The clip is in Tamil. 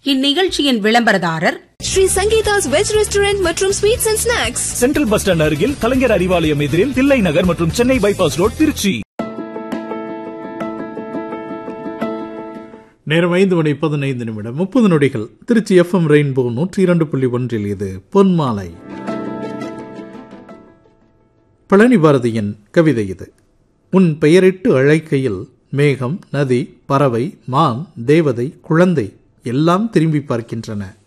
இந்நிகழ்ச்சியின் விளம்பரதாரர் ஸ்ரீ சங்கீதாஸ் வெஜ் ரெஸ்டாரண்ட் மற்றும் sweets and snacks central bus stand அருகில் கலைஞர் அறிவாலயம் எதிரில் தில்லை நகர் மற்றும் சென்னை பைபாஸ் ரோட் திருச்சி நேரம் ஐந்து மணி பதினைந்து நிமிடம் முப்பது நொடிகள் திருச்சி எஃப்எம் ரெயின்போ நூற்றி இரண்டு புள்ளி ஒன்றில் இது பொன்மாலை பழனி பாரதியின் கவிதை இது உன் பெயரிட்டு அழைக்கையில் மேகம் நதி பறவை மான் தேவதை குழந்தை எல்லாம் திரும்பி பார்க்கின்றன